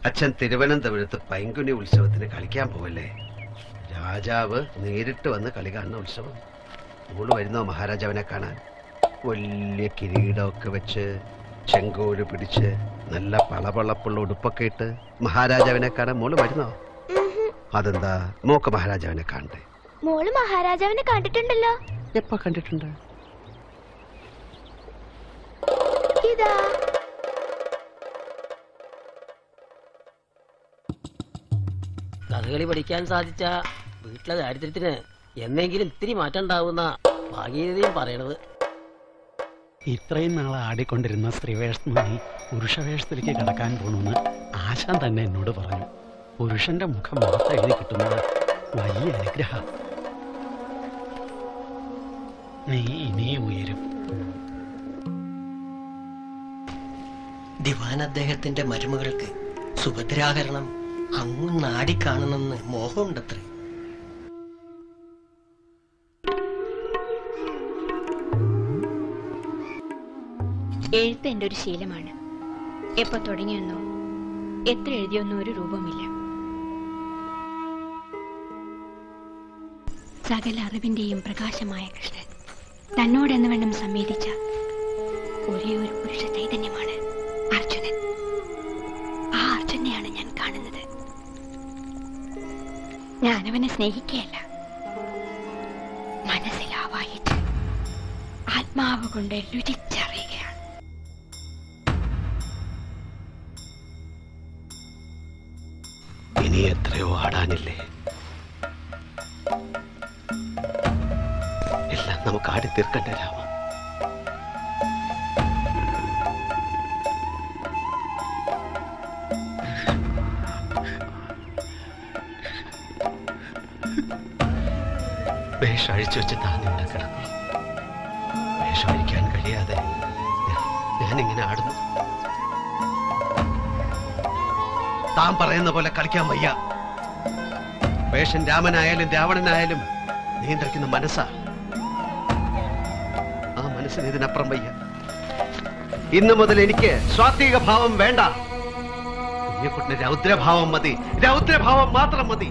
അച്ഛൻ തിരുവനന്തപുരത്ത് പൈങ്കുനി ഉത്സവത്തിന് കളിക്കാൻ പോവല്ലേ രാജാവ് നേരിട്ട് വന്ന് കളി കാണുന്ന ഉത്സവം മോള് വരുന്നോ മഹാരാജാവിനെ കാണാൻ വലിയ കിരീടമൊക്കെ വെച്ച് ചെങ്കോല് പിടിച്ച് നല്ല പളപളപ്പുള്ള ഉടുപ്പൊക്കെ ഇട്ട് മഹാരാജാവിനെ കാണാൻ മോള് വരുന്നോ അതെന്താ മോക്ക് മഹാരാജാവിനെ കാണണ്ടേ മോള് മഹാരാജാവിനെ കണ്ടിട്ടുണ്ടല്ലോ എപ്പോ കണ്ടിട്ടുണ്ട് ഇതാ കഥകളി പഠിക്കാൻ സാധിച്ച വീട്ടിലെ ദാരിദ്ര്യത്തിന് എന്നെങ്കിലും ഇത്തിരി മാറ്റം ഉണ്ടാവുന്ന ഭാഗീയതയും പറയണത് ഇത്രയും നാൾ ആടിക്കൊണ്ടിരുന്ന സ്ത്രീവേഷത്തിൽ നിന്ന് പുരുഷവേഷത്തിലേക്ക് കടക്കാൻ പോണെന്ന് ആശാൻ തന്നെ എന്നോട് പറഞ്ഞു പുരുഷന്റെ മുഖം മാത്രം എഴുതി കിട്ടുന്നത് വലിയ അനുഗ്രഹ നീ ഇനിയും ഉയരും ദിവാൻ അദ്ദേഹത്തിന്റെ മരുമകൾക്ക് സുഭദ്രാകരണം അങ്ങും നാടിക്കാണണമെന്ന് മോഹമുണ്ടത്രേ എഴുത്ത് എൻ്റെ ഒരു ശീലമാണ് എപ്പോ തുടങ്ങിയെന്നോ എത്ര എഴുതിയൊന്നോ ഒരു രൂപമില്ല സകല അറിവിന്റെയും പ്രകാശമായ കൃഷ്ണൻ തന്നോടെന്ന് വേണം സംവേദിച്ച ഒരേ ഒരു പുരുഷ ചൈതന്യമാണ് അർജുനൻ ആ അർജുനെയാണ് ഞാൻ കാണുന്നത് ഞാൻ അവനെ സ്നേഹിക്കുകയല്ല മനസ്സിൽ ആവാഹിച്ച് ആത്മാവ് കൊണ്ട് രുചിച്ചറിയുകയാണ് ഇനി എത്രയോ ആടാനില്ലേ എല്ലാം നമുക്ക് ആടി തീർക്കണ്ടേ രാമ വേഷം അഴിച്ചു വെച്ച് താൻ ഇവിടെ കിടന്നു വേഷം അഴിക്കാൻ കഴിയാതെ ഞാൻ- ഞാനിങ്ങനെ ആടുന്നു താൻ പറയുന്ന പോലെ കളിക്കാൻ വയ്യ വേഷൻ രാമനായാലും രാവണനായാലും നിയന്ത്രിക്കുന്ന മനസ്സാ ആ മനസ്സിന് ഇതിനപ്പുറം വയ്യ ഇന്നു മുതൽ എനിക്ക് സ്വാത്വിക ഭാവം വേണ്ട കുഞ്ഞിക്കുട്ടിന് രൗദ്രഭാവം മതി രൗദ്രഭാവം മാത്രം മതി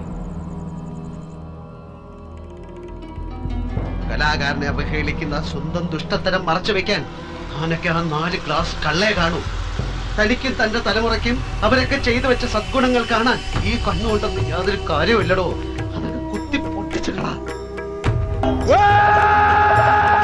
കലാകാരനെ അവഹേളിക്കുന്ന സ്വന്തം ദുഷ്ടത്തരം മറച്ചു വെക്കാൻ അവനൊക്കെ ആ നാല് ഗ്ലാസ് കള്ളേ കാണൂ തനിക്കും തന്റെ തലമുറയ്ക്കും അവരൊക്കെ ചെയ്തു വെച്ച സദ്ഗുണങ്ങൾ കാണാൻ ഈ കണ്ണുകൊണ്ടൊന്നും യാതൊരു കാര്യമില്ലടോ അതൊക്കെ കുത്തി പൊട്ടിച്ചു കളാ